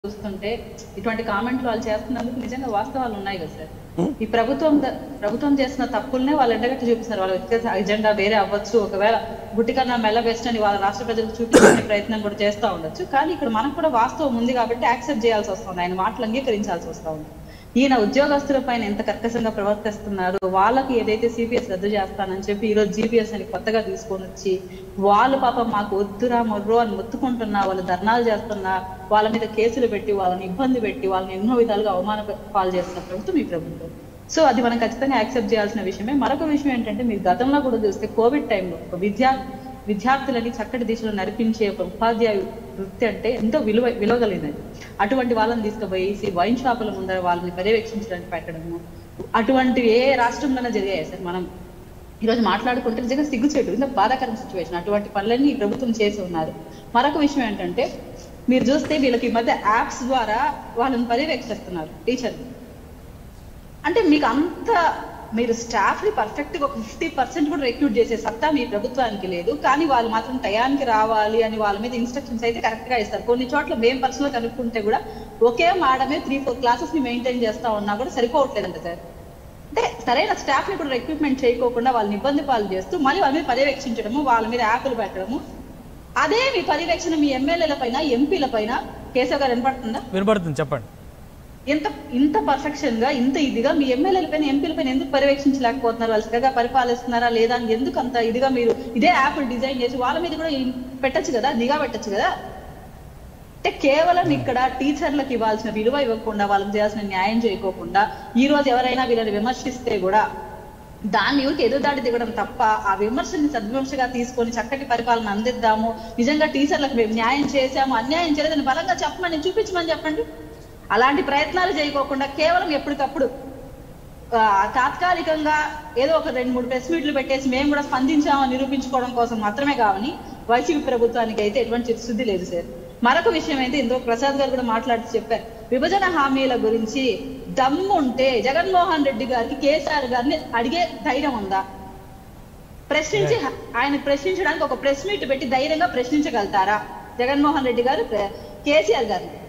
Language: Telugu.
చూస్తుంటే ఇటువంటి కామెంట్లు వాళ్ళు చేస్తున్నందుకు నిజంగా వాస్తవాలు ఉన్నాయి కదా సార్ ఈ ప్రభుత్వం ద- ప్రభుత్వం చేసిన తప్పుల్నే వాళ్ళు ఎండగట్టి చూపిస్తున్నారు వాళ్ళ వ్యక్తిగత ఎజెండా వేరే అవ్వచ్చు ఒకవేళ గుట్టి కన్నా మెల్ల బెస్ట్ అని వాళ్ళ రాష్ట్ర ప్రజలకు చూపించుకునే ప్రయత్నం కూడా చేస్తూ ఉండొచ్చు కానీ ఇక్కడ మనకు కూడా వాస్తవం ఉంది కాబట్టి యాక్సెప్ట్ చేయాల్సి వస్తుంది ఆయన మాటలు అంగీకరించాల్సి వస్తూ ఉంది ఈయన ఉద్యోగస్తుల పైన ఎంత కర్కశంగా ప్రవర్తిస్తున్నారు వాళ్ళకి ఏదైతే సిపిఎస్ రద్దు చేస్తానని చెప్పి ఈ రోజు జీపీఎస్ అని కొత్తగా తీసుకొని వచ్చి వాళ్ళు పాపం మాకు వద్దురా మొర్రో అని మొత్తుకుంటున్నా వాళ్ళు ధర్నాలు చేస్తున్నా వాళ్ళ మీద కేసులు పెట్టి వాళ్ళని ఇబ్బంది పెట్టి వాళ్ళని ఎన్నో విధాలుగా అవమాన పాలు చేస్తున్న ప్రభుత్వం ఈ ప్రభుత్వం సో అది మనం ఖచ్చితంగా యాక్సెప్ట్ చేయాల్సిన విషయమే మరొక విషయం ఏంటంటే మీరు గతంలో కూడా చూస్తే కోవిడ్ టైంలో ఒక విద్యా విద్యార్థులని చక్కటి దిశలో నడిపించే ఒక ఉపాధ్యాయ వృత్తి అంటే ఎంతో విలువ విలువగలిగినది అటువంటి వాళ్ళని తీసుకుపోయి వైన్ షాపుల ముందర వాళ్ళని పర్యవేక్షించడానికి పెట్టడము అటువంటివి ఏ రాష్ట్రంలోనే జరిగాయి సార్ మనం ఈరోజు మాట్లాడుకుంటే నిజంగా సిగ్గుచేటు ఇంత బాధాకరం సిచ్యువేషన్ అటువంటి పనులన్నీ ఈ ప్రభుత్వం చేసి ఉన్నారు మరొక విషయం ఏంటంటే మీరు చూస్తే వీళ్ళకి ఈ మధ్య యాప్స్ ద్వారా వాళ్ళని పర్యవేక్షిస్తున్నారు టీచర్లు అంటే మీకు అంత మీరు స్టాఫ్ ని పర్ఫెక్ట్ గా ఒక ఫిఫ్టీ పర్సెంట్ కూడా రిక్రూట్ చేసే సత్తా మీ ప్రభుత్వానికి లేదు కానీ వాళ్ళు మాత్రం టయానికి రావాలి అని వాళ్ళ మీద ఇన్స్ట్రక్షన్స్ అయితే కరెక్ట్ గా ఇస్తారు కొన్ని చోట్ల మేము పర్సనల్ కనుక్కుంటే కూడా ఒకే మేడమే త్రీ ఫోర్ క్లాసెస్ ని మెయింటైన్ చేస్తా ఉన్నా కూడా సరిపోవట్లేదంట సార్ అంటే సరైన స్టాఫ్ ని కూడా రిక్రూట్మెంట్ చేయకోకుండా వాళ్ళని ఇబ్బంది పాలు చేస్తూ మళ్ళీ వాళ్ళ మీద పర్యవేక్షించడము వాళ్ళ మీద యాప్లు పెట్టడము అదే మీ పర్యవేక్షణ మీ ఎమ్మెల్యేల పైన ఎంపీల పైన కేశవ్ గారు వినపడుతుందా వినపడుతుంది చెప్పండి ఇంత ఇంత పర్ఫెక్షన్ గా ఇంత ఇదిగా మీ ఎమ్మెల్యేల పైన ఎంపీల పైన ఎందుకు పర్యవేక్షించలేకపోతున్నారు వాళ్ళు చక్కగా పరిపాలిస్తున్నారా లేదా అని ఎందుకు అంత ఇదిగా మీరు ఇదే యాప్ డిజైన్ చేసి వాళ్ళ మీద కూడా ఇన్- పెట్టొచ్చు కదా నిఘా పెట్టొచ్చు కదా అంటే కేవలం ఇక్కడ టీచర్లకు ఇవ్వాల్సిన విలువ ఇవ్వకుండా వాళ్ళకి చేయాల్సిన న్యాయం చేయకోకుండా ఈ రోజు ఎవరైనా వీళ్ళని విమర్శిస్తే కూడా దాన్ని ఊరికి ఎదురుదాడి దిగడం తప్ప ఆ విమర్శని సద్విమర్శగా తీసుకొని చక్కటి పరిపాలన అందిద్దాము నిజంగా టీచర్లకు మేము న్యాయం చేశాము అన్యాయం చేయలేదని బలంగా చెప్పమని చూపించమని చెప్పండి అలాంటి ప్రయత్నాలు చేయకోకుండా కేవలం ఎప్పటికప్పుడు ఆ, తాత్కాలికంగా ఏదో ఒక రెండు మూడు ప్రెస్ మీట్లు పెట్టేసి మేము కూడా స్పందించామని నిరూపించుకోవడం కోసం మాత్రమే కావని వైసీపీ ప్రభుత్వానికి అయితే ఎటువంటి చిత్తశుద్ధి లేదు సార్ మరొక విషయం అయితే ఇందులో ప్రసాద్ గారు కూడా మాట్లాడుతూ చెప్పారు విభజన హామీల గురించి దమ్ము ఉంటే జగన్మోహన్ రెడ్డి గారికి కేసీఆర్ గారిని అడిగే ధైర్యం ఉందా ప్రశ్నించి ఆయన ప్రశ్నించడానికి ఒక ప్రెస్ మీట్ పెట్టి ధైర్యంగా ప్రశ్నించగలుగుతారా జగన్మోహన్ రెడ్డి గారు ప్ర- కేసీఆర్ గారిని